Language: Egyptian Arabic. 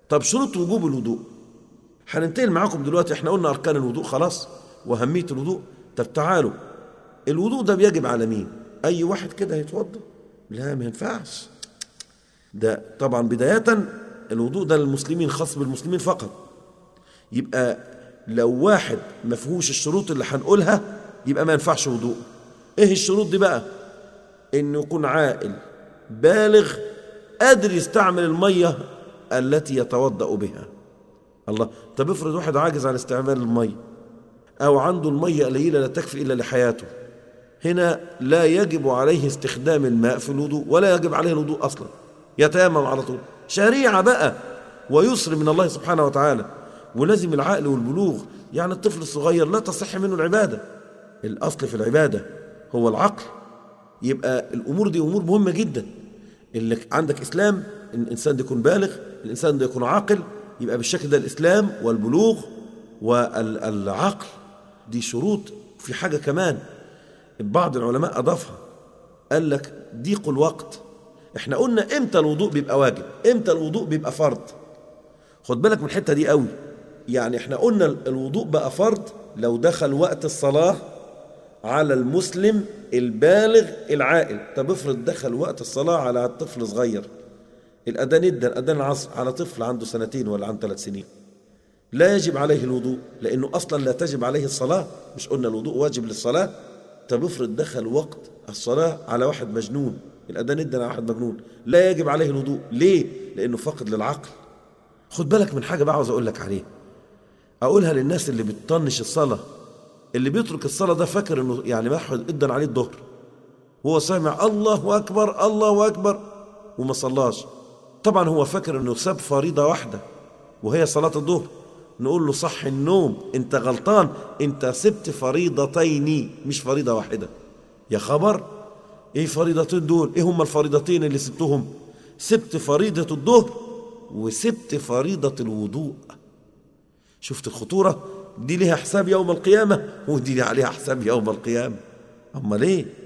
طب شروط وجوب الوضوء هننتقل معاكم دلوقتي احنا قلنا اركان الوضوء خلاص واهميه الوضوء طب تعالوا الوضوء ده بيجب على مين اي واحد كده يتوضا لا ما ينفعش ده طبعا بدايه الوضوء ده للمسلمين خاص بالمسلمين فقط يبقى لو واحد ما فيهوش الشروط اللي هنقولها يبقى ما ينفعش وضوء ايه الشروط دي بقى انه يكون عاقل بالغ قادر يستعمل الميه التي يتوضا بها الله طب افرض واحد عاجز عن استعمال الميه او عنده الميه قليله لا تكفي الا لحياته هنا لا يجب عليه استخدام الماء في الوضوء ولا يجب عليه الوضوء اصلا يتيمم على طول شريعه بقى ويسر من الله سبحانه وتعالى ولازم العقل والبلوغ يعني الطفل الصغير لا تصح منه العباده الاصل في العباده هو العقل يبقى الامور دي امور مهمه جدا اللي عندك اسلام ان الانسان ده يكون بالغ الانسان ده يكون عاقل يبقى بالشكل ده الاسلام والبلوغ والعقل دي شروط في حاجه كمان بعض العلماء اضافها قال لك ضيق الوقت احنا قلنا امتى الوضوء بيبقى واجب امتى الوضوء بيبقى فرض خد بالك من الحته دي قوي يعني احنا قلنا الوضوء بقى فرض لو دخل وقت الصلاه على المسلم البالغ العاقل طب افرض دخل وقت الصلاة على طفل صغير الأذان ادى الأذان العصر على طفل عنده سنتين ولا عنده ثلاث سنين لا يجب عليه الوضوء لأنه أصلا لا تجب عليه الصلاة مش قلنا الوضوء واجب للصلاة طب افرض دخل وقت الصلاة على واحد مجنون الأذان ادى على واحد مجنون لا يجب عليه الوضوء ليه؟ لأنه فاقد للعقل خد بالك من حاجة بقى عاوز أقول لك عليها أقولها للناس اللي بتطنش الصلاة اللي بيترك الصلاة ده فاكر انه يعني محمد ادن عليه الظهر هو سامع الله اكبر الله اكبر وما صلاش طبعا هو فاكر انه ساب فريضة واحدة وهي صلاة الظهر نقول له صح النوم انت غلطان انت سبت فريضتين مش فريضة واحدة يا خبر ايه فريضتين دول ايه هم الفريضتين اللي سبتهم سبت فريضة الظهر وسبت فريضة الوضوء شفت الخطورة دي ليها حساب يوم القيامة ودي عليها حساب يوم القيامة أما ليه